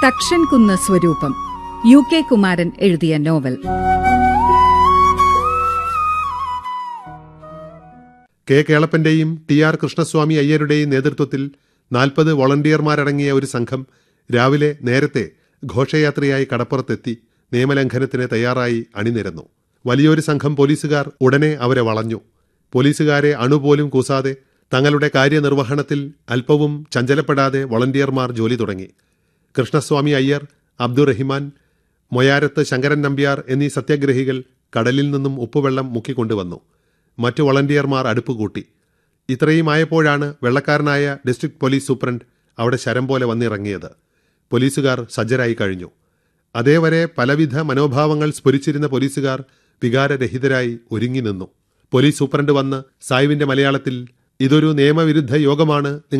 തക്ഷൻ കുന്ന് സ്വരൂപം U K Kumaran എഴുതിയ നോവൽ കെ കേളപ്പന്റെയും ടി ആർ കൃഷ്ണസ്വാമി അയ്യരുടെയും നേതൃത്വത്തിൽ നാൽപ്പത് വോളണ്ടിയർമാരടങ്ങിയ ഒരു സംഘം രാവിലെ നേരത്തെ ഘോഷയാത്രയായി കടപ്പുറത്തെത്തി നിയമലംഘനത്തിന് തയ്യാറായി അണിനിരന്നു വലിയൊരു സംഘം പോലീസുകാർ ഉടനെ അവരെ വളഞ്ഞു പോലീസുകാരെ അണുപോലും കൂസാതെ തങ്ങളുടെ കാര്യനിർവഹണത്തിൽ അല്പവും ചഞ്ചലപ്പെടാതെ വോളണ്ടിയർമാർ ജോലി തുടങ്ങി കൃഷ്ണസ്വാമി അയ്യർ അബ്ദുറഹിമാൻ മൊയാരത്ത് ശങ്കരൻ നമ്പ്യാർ എന്നീ സത്യാഗ്രഹികൾ കടലിൽ നിന്നും ഉപ്പുവെള്ളം മുക്കിക്കൊണ്ടുവന്നു മറ്റു വളണ്ടിയർമാർ അടുപ്പ് കൂട്ടി ഇത്രയും ആയപ്പോഴാണ് വെള്ളക്കാരനായ ഡിസ്ട്രിക്ട് പോലീസ് സൂപ്രണ്ട് അവിടെ ശരം പോലെ വന്നിറങ്ങിയത് പോലീസുകാർ സജ്ജരായി കഴിഞ്ഞു അതേവരെ പലവിധ മനോഭാവങ്ങൾ സ്ഫുരിച്ചിരുന്ന പോലീസുകാർ വികാരരഹിതരായി ഒരുങ്ങി നിന്നു പോലീസ് സൂപ്രണ്ട് വന്ന് സായുവിന്റെ മലയാളത്തിൽ ഇതൊരു നിയമവിരുദ്ധ യോഗമാണ്